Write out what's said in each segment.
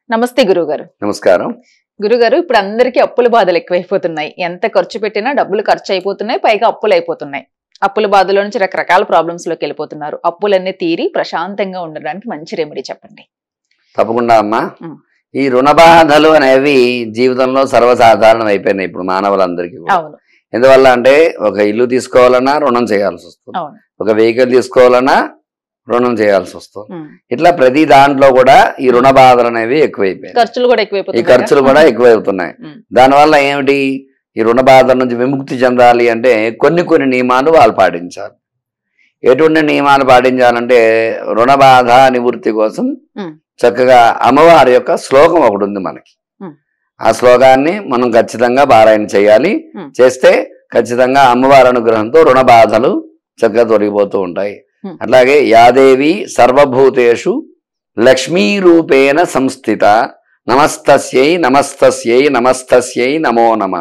నమస్తే గురుగారు నమస్కారం గురుగారు ఇప్పుడు అందరికీ అప్పుల బాధలు ఎక్కువైపోతున్నాయి ఎంత ఖర్చు పెట్టినా డబ్బులు ఖర్చు అయిపోతున్నాయి పైగా అప్పులు అయిపోతున్నాయి అప్పుల బాధలో నుంచి రకరకాల ప్రాబ్లమ్స్ లోకి వెళ్ళిపోతున్నారు అప్పులన్నీ తీరి ప్రశాంతంగా ఉండడానికి మంచి రెమెడీ చెప్పండి తప్పకుండా అమ్మా మ్. ఈ రుణ బాధలు అనేవి జీవితంలో సర్వసాధారణం అయిపోయినాయి ఇప్పుడు మానవులందరికీ కూడా. అవును ఎందువల్ల అంటే ఒక ఇల్లు తీసుకోవాలన్నా రుణం చేయాల్సి వస్తుంది అవును ఒక వెహికల్ తీసుకోవాలన్నా రుణం చేయాల్సి వస్తుంది ఉమ్. ఇట్లా ప్రతి దాంట్లో కూడా ఈ రుణ బాధలు అనేవి ఎక్కువైపోయాయి ఖర్చులు కూడా ఈ ఎక్కువైపోతున్నాయి ఖర్చులు కూడా ఎక్కువవుతున్నాయి మ్. దానివల్ల ఏమిటి ఈ రుణ బాధల నుంచి విముక్తి చెందాలి అంటే కొన్ని కొన్ని నియమాలు వాళ్ళు పాటించాలి ఎటువంటి నియమాలు పాటించాలంటే రుణ బాధ నివృత్తి కోసం మ్. చక్కగా అమ్మవారి యొక్క శ్లోకం ఒకటి ఉంది మనకి మ్. ఆ శ్లోకాన్ని మనం ఖచ్చితంగా పారాయణ చేయాలి మ్. చేస్తే ఖచ్చితంగా అమ్మవారి అనుగ్రహంతో రుణ బాధలు చక్కగా తొలగిపోతూ ఉంటాయి మ్. అట్లాగే యాదేవి సర్వభూతేషు లక్ష్మీ రూపేణ సంస్థిత నమస్తస్యై నమస్తస్యై నమస్తస్యై నమో నమ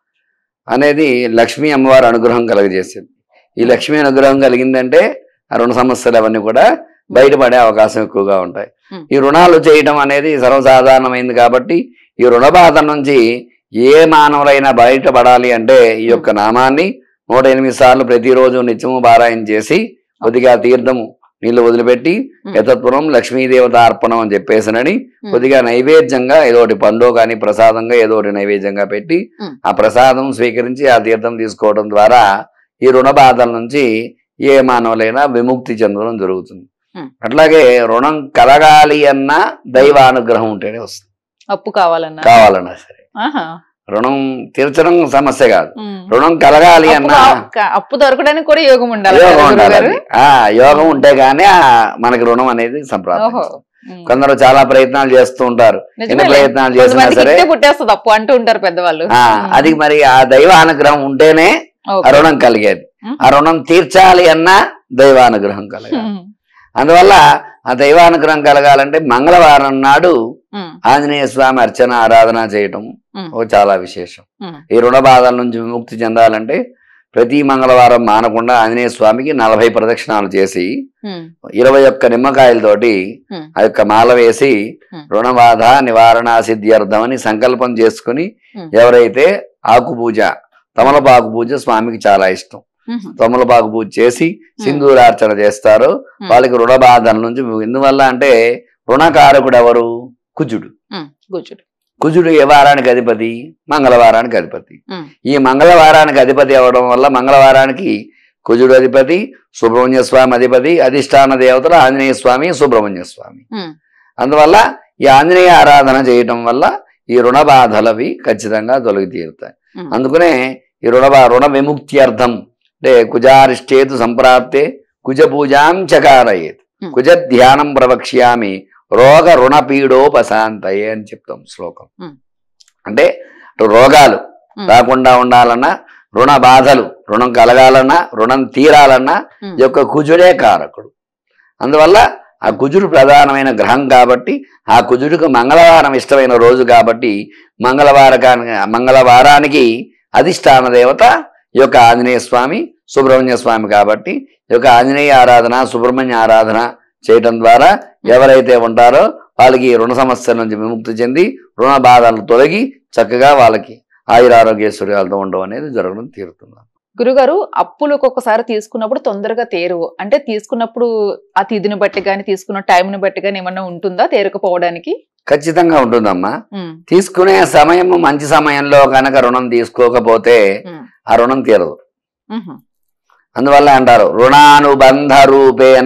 అనేది లక్ష్మీ అమ్మవారి అనుగ్రహం కలగజేసింది ఈ లక్ష్మీ అనుగ్రహం కలిగిందంటే ఆ రుణ సమస్యలు అవన్నీ కూడా బయటపడే అవకాశం ఎక్కువగా ఉంటాయి Hmm. ఈ రుణాలు చేయటం అనేది సర్వసాధారణమైంది కాబట్టి ఈ రుణ బాధ నుంచి ఏ మానవులైనా బయటపడాలి అంటే ఈ యొక్క నామాన్ని నూట ఎనిమిది సార్లు ప్రతిరోజు నిత్యము పారాయణ చేసి కొద్దిగా తీర్థము నీళ్లు వదిలిపెట్టి Hmm. యతత్పురం లక్ష్మీదేవత అర్పణం అని చెప్పేసినని Hmm. కొద్దిగా నైవేద్యంగా ఏదో ఒకటి పండు కానీ ప్రసాదంగా ఏదో ఒకటి నైవేద్యంగా పెట్టి Hmm. ఆ ప్రసాదం స్వీకరించి ఆ తీర్థం తీసుకోవడం ద్వారా ఈ రుణ బాధల నుంచి ఏ మానవులైనా విముక్తి చెందడం జరుగుతుంది Hmm. అట్లాగే రుణం కలగాలి అన్న దైవానుగ్రహం ఉంటేనే వస్తుంది అప్పు కావాలన్నా కావాలన్నా సరే ఆహా. రుణం తీర్చడం సమస్య కాదు ఉమ్. రుణం కలగాలి అప్పు అన్న కా- అప్పు దొరకడానికి కూడా యోగం ఉండాలి యోగం కదా ఉండాలి గురుగారు? అది. ఆ యోగం ఉంటే గానీ ఆ మనకి రుణం అనేది ఓహో సంప్రాప్తం ఉమ్. కొందరు చాలా ప్రయత్నాలు చేస్తూ ఉంటారు ఎన్ని నిజమేలే. ప్రయత్నాలు చేసినా కొంతమందికి సరే ఇట్టే పుట్టేస్తుంది అప్పు అంటూ ఉంటారు పెద్దవాళ్ళు ఆ ఉమ్. అది మరి ఆ దైవ అనుగ్రహం ఉంటేనే ఆ ఓకే. రుణం కలిగేది ఉమ్. ఆ రుణం తీర్చాలి అన్న దైవానుగ్రహం కలగాలి ఉమ్. అందువల్ల ఆ దైవానుగ్రహం కలగాలంటే మంగళవారం నాడు ఉమ్. ఆంజనేయ స్వామి అర్చన ఆరాధన చేయటం ఉమ్. ఒక చాలా విశేషం ఉమ్. ఈ రుణ బాధల నుంచి విముక్తి చెందాలంటే ప్రతి మంగళవారం మానకుండా ఆంజనేయ స్వామికి నలభై ప్రదక్షిణాలు చేసి ఉమ్. ఇరవై ఒక్క నిమ్మకాయలతోటి ఉమ్. ఆ యొక్క మాల వేసి ఉమ్. రుణబాధ నివారణ సిద్ధ్యర్థం అని సంకల్పం చేసుకుని ఉమ్. ఎవరైతే ఆకు పూజ తమలపాకు పూజ స్వామికి చాలా ఇష్టం ఉమ్. తమలపాకు పూజ చేసి సింధూరార్చన చేస్తారో ఉమ్. వాళ్ళకి రుణ బాధల నుంచి ఎందువల్ల అంటే రుణకారకుడు ఎవరు కుజుడు ఉమ్. కూర్చోడు కుజుడు ఏ వారానికి అధిపతి మంగళవారానికి అధిపతి ఉమ్. ఈ మంగళవారానికి అధిపతి అవడం వల్ల మంగళవారానికి కుజుడు అధిపతి సుబ్రహ్మణ్య స్వామి అధిపతి అధిష్టాన దేవతలు ఆంజనేయ స్వామి సుబ్రహ్మణ్య స్వామి ఉమ్. అందువల్ల ఈ ఆంజనేయ ఆరాధన చేయటం వల్ల ఈ రుణ బాధలవి ఖచ్చితంగా తొలగి తీరుతాయి ఉమ్. అందుకనే ఈ రుణ బా- రుణ విముక్త్యర్థం అంటే కుజారిష్టేతు సంప్రాప్తే కుజ పూజాం చకారయేత్ Hmm. కుజ ధ్యానం ప్రవక్ష్యామి రోగ రుణ పీడోపశాంతయే అని చెప్తాం శ్లోకం Hmm. అంటే అటు రోగాలు Hmm. రాకుండా ఉండాలన్నా రుణ బాధలు రుణం కలగాలన్నా రుణం తీరాలన్నా ఉమ్. ఈ యొక్క కుజుడే కారకుడు అందువల్ల ఆ కుజుడు ప్రధానమైన గ్రహం కాబట్టి ఆ కుజుడికి మంగళవారం ఇష్టమైన రోజు కాబట్టి మంగళవారకానికి మంగళవారానికి అధిష్టాన దేవత ఈ యొక్క ఆంజనేయ స్వామి సుబ్రహ్మణ్య స్వామి కాబట్టి ఈ యొక్క ఆంజనేయ ఆరాధన సుబ్రహ్మణ్య ఆరాధన చేయటం ద్వారా ఎవరైతే ఉంటారో వాళ్ళకి ఈ రుణ సమస్యల నుంచి విముక్తి చెంది రుణ బాధలు తొలగి చక్కగా వాళ్ళకి ఆయురారోగ్యశ్వర్యాలతో ఉండడం అనేది జరగడం తీరుతుంది గురుగారు అప్పులు ఒక్కొక్కసారి తీసుకున్నప్పుడు తొందరగా తేరువు అంటే తీసుకున్నప్పుడు ఆ తిథిని బట్టి గాని తీసుకున్న టైంని బట్టి గాని ఏమన్నా ఉంటుందా తేరుకుపోవడానికి ఖచ్చితంగా ఉంటుందమ్మా ఉమ్. తీసుకునే సమయం మంచి సమయంలో కనుక రుణం తీసుకోకపోతే ఉమ్. ఆ రుణం తీరదు ఉహు. అందువల్ల అంటారు రుణానుబంధ రూపేణ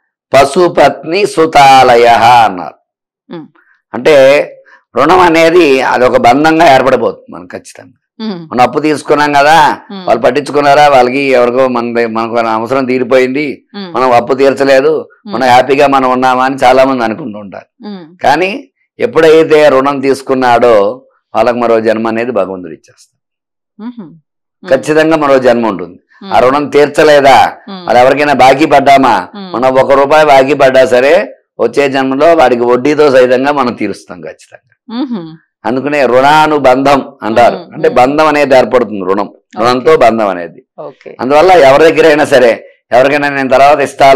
పశుపత్ని సుతాలయ అన్నారు ఉమ్. అంటే రుణం అనేది అదొక బంధంగా ఏర్పడిపోతుంది మనకు ఖచ్చితంగా ఉమ్. మనం అప్పు తీసుకున్నాం కదా ఉమ్. వాళ్ళు పట్టించుకున్నారా వాళ్ళకి ఎవరికో మన దగ్గ- మనకు అవసరం తీరిపోయింది ఉమ్. మనం అప్పు తీర్చలేదు మనం హ్యాపీగా మనం ఉన్నామా అని చాలా మంది అనుకుంటూ ఉంటారు ఉమ్. కానీ ఎప్పుడైతే రుణం తీసుకున్నాడో వాళ్ళకి మరో జన్మ అనేది భగవంతుడు ఇచ్చేస్తాడు ఉహు. ఖచ్చితంగా మరో జన్మ ఉంటుంది ఉమ్. ఆ రుణం తీర్చలేదా ఉమ్. అది ఎవరికైనా బాకీ పడ్డామా ఉమ్. మనం ఒక రూపాయి బాకీ పడ్డా సరే వచ్చే జన్మలో వాడికి వడ్డీతో సహితంగా మనం తీరుస్తాం ఖచ్చితంగా ఉహు. అందుకనే రుణానుబంధం అంటారు ఉమ్, అంటే ఉమ్. బంధం అనేది ఏర్పడుతుంది రుణం రుణంతో బంధం అనేది ఓకే అందువల్ల ఎవరి దగ్గర అయినా సరే ఎవరికైనా నేను తర్వాత ఇస్తాలే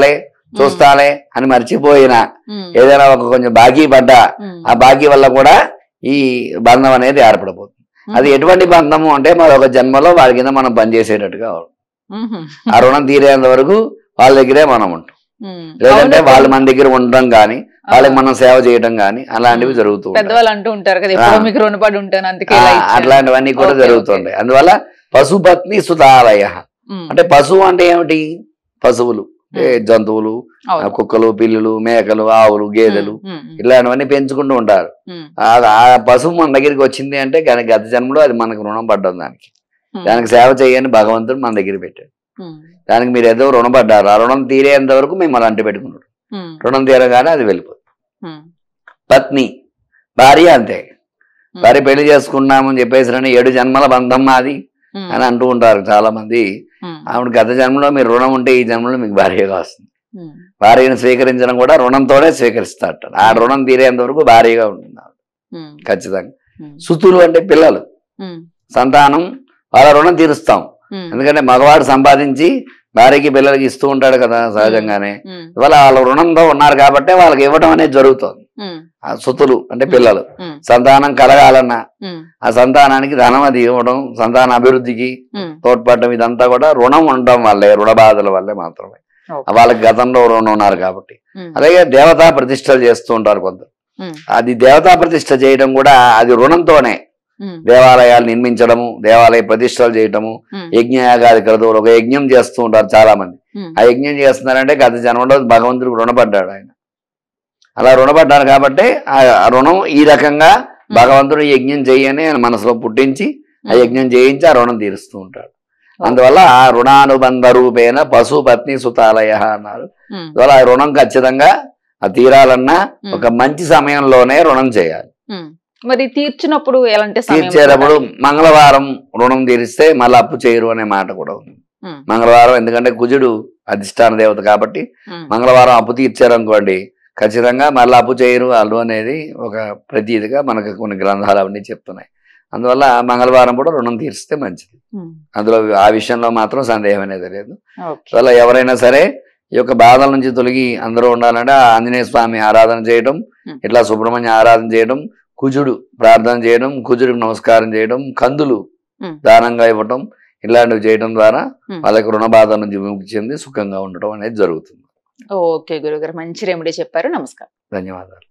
చూస్తాలే అని మర్చిపోయినా ఉమ్, ఏదైనా ఒక కొంచెం బాకీ పడ్డా ఉమ్, ఆ బాకీ వల్ల కూడా ఈ బంధం అనేది ఏర్పడబోతుంది అది ఎటువంటి బంధము అంటే మరొక జన్మలో వాడి కింద మనం పనిచేసేటట్టుగా ఉంటుంది. ఉమ్, ఆ రుణం తీరేంత వరకు వాళ్ళ దగ్గరే మనం ఉంటాం ఉమ్. లేదంటే అవును, వాళ్ళు మన దగ్గర ఉండడం కానీ వాళ్ళకి ఆ, మనం సేవ చేయడం కానీ అలాంటివి జరుగుతూ ఉంటాయి. పెద్దవాళ్ళు అంటూ ఉంటారు కదా ఎప్పుడో ఆ. మీకు రుణపడి ఉంటాను అందుకే ఆ, ఇలా ఇచ్చాను. అట్లాంటివన్నీ కూడా ఓకే, జరుగుతుంటాయి అందువల్ల పశుపత్ని సుతాలయ ఉమ్, అంటే పశువు అంటే ఏమిటి పశువులు ఏ జంతువులు ఆ, అవును. కుక్కలు పిల్లులు మేకలు ఆవులు గేదెలు ఉమ్, ఉమ్, ఇలాంటివన్నీ పెంచుకుంటూ ఉంటారు ఉమ్, ఆ ఆ పశువు మన దగ్గరికి వచ్చింది అంటే గన- గత జన్మలో అది మనకు రుణం పడ్డం దానికి ఉమ్, దానికి సేవ చేయని భగవంతుడు మన దగ్గర పెట్టాడు ఉమ్, దానికి మీరు ఏదో రుణపడ్డారు ఆ రుణం తీరేంత వరకు మిమ్మల్ని అంటి పెట్టుకున్నాడు ఉమ్, రుణం తీరగానే అది వెళ్ళిపోతుంది ఉమ్, పత్ని భార్య అంతే ఉమ్, భార్య పెళ్లి చేసుకున్నామని చెప్పేసి రండి ఏడు జన్మల బంధం మాది ఉమ్, అని అంటూ ఉంటారు చాలా మంది ఉమ్, ఆవిడ గత జన్మలో మీరు రుణం ఉంటే ఈ జన్మలో మీకు భార్యగా వస్తుంది ఉమ్, భార్యను స్వీకరించడం కూడా రుణంతోనే స్వీకరిస్తారట ఆ రుణం తీరేంత వరకు భార్యగా ఉంటుంది ఆవిడ. ఉమ్, ఖచ్చితంగా ఉమ్, సుతులు అంటే పిల్లలు ఉమ్, సంతానం వాళ్ళ రుణం తీరుస్తాం ఉమ్, ఎందుకంటే మగవాడు సంపాదించి భార్యకి పిల్లలకి ఇస్తూ ఉంటాడు కదా సహజంగానే ఉమ్, ఇవాళ వాళ్ళ రుణంతో ఉన్నారు కాబట్టి వాళ్ళకి ఇవ్వడం అనేది జరుగుతుంది ఉమ్, ఆ సుతులు అంటే పిల్లలు ఉమ్, సంతానం కలగాలన్నా ఉమ్, ఆ సంతానానికి ధనం అది ఇవ్వడం సంతాన అభివృద్ధికి ఉమ్, తోడ్పడటం ఇదంతా కూడా రుణం ఉండడం వల్లే రుణ బాధల వల్లే మాత్రమే ఓకే. వాళ్ళకి గతంలో రుణం ఉన్నారు కాబట్టి ఉమ్, అలాగే దేవతా ప్రతిష్టలు చేస్తూ ఉంటారు కొందరు ఉమ్, అది దేవతా ప్రతిష్ట చేయడం కూడా అది రుణంతోనే ఉమ్, దేవాలయాలు నిర్మించడము దేవాలయ ప్రతిష్టలు చేయటము ఉమ్, యజ్ఞయాగాది క్రతువులు ఒక యజ్ఞం చేస్తూ ఉంటారు చాలా మంది ఉమ్, ఆ యజ్ఞం చేస్తున్నారంటే గత జన్మలో భగవంతుడికి రుణపడ్డాడు ఆయన అలా రుణపడ్డాడు కాబట్టి ఆ ఆ రుణం ఈ రకంగా భగవంతుడు యజ్ఞం చేయని ఆయన మనసులో పుట్టించి ఆ యజ్ఞం చేయించి ఆ రుణం తీరుస్తూ ఉంటాడు అందువల్ల ఆ రుణానుబంధ రూపేణ పశు పత్ని సుతాలయ అన్నారు ఉమ్, అందువల్ల ఆ రుణం ఖచ్చితంగా ఆ తీరాలన్నా ఉమ్, ఒక మంచి సమయంలోనే రుణం చేయాలి ఉమ్. మరి తీర్చినప్పుడు ఎలాంటి సమయం తీర్చేటప్పుడు చూడాలి? మంగళవారం రుణం తీరిస్తే మళ్ళీ అప్పు చేయరు అనే మాట కూడా ఉంది ఉమ్, మంగళవారం ఎందుకంటే కుజుడు అధిష్టాన దేవత కాబట్టి ఉమ్, మంగళవారం అప్పు తీర్చారు అనుకోండి ఖచ్చితంగా మళ్ళీ అప్పు చేయరు వాళ్ళు అనేది ఒక ప్రతీదిగా మనకు కొన్ని గ్రంథాలు అవన్నీ చెప్తున్నాయి అందువల్ల మంగళవారం కూడా రుణం తీరిస్తే మంచిది ఉమ్, అందులో ఆ విషయంలో మాత్రం సందేహం అనేది లేదు ఓకే. అందువల్ల ఎవరైనా సరే ఈ యొక్క బాధల నుంచి తొలగి అందరూ ఉండాలంటే ఆ ఆంజనేయ స్వామి ఆరాధన చేయడం Hmm. ఇట్లా సుబ్రహ్మణ్య ఆరాధన చేయడం కుజుడు ప్రార్థన చేయడం కుజుడికి నమస్కారం చేయడం కందులు Hmm. దానంగా ఇవ్వటం ఇలాంటివి చేయడం ద్వారా Hmm. వాళ్ళకి రుణ బాధ నుంచి విముక్తి చెంది సుఖంగా ఉండటం అనేది జరుగుతుంది ఓకే గురుగారు మంచి రెమెడీ చెప్పారు నమస్కారం ధన్యవాదాలు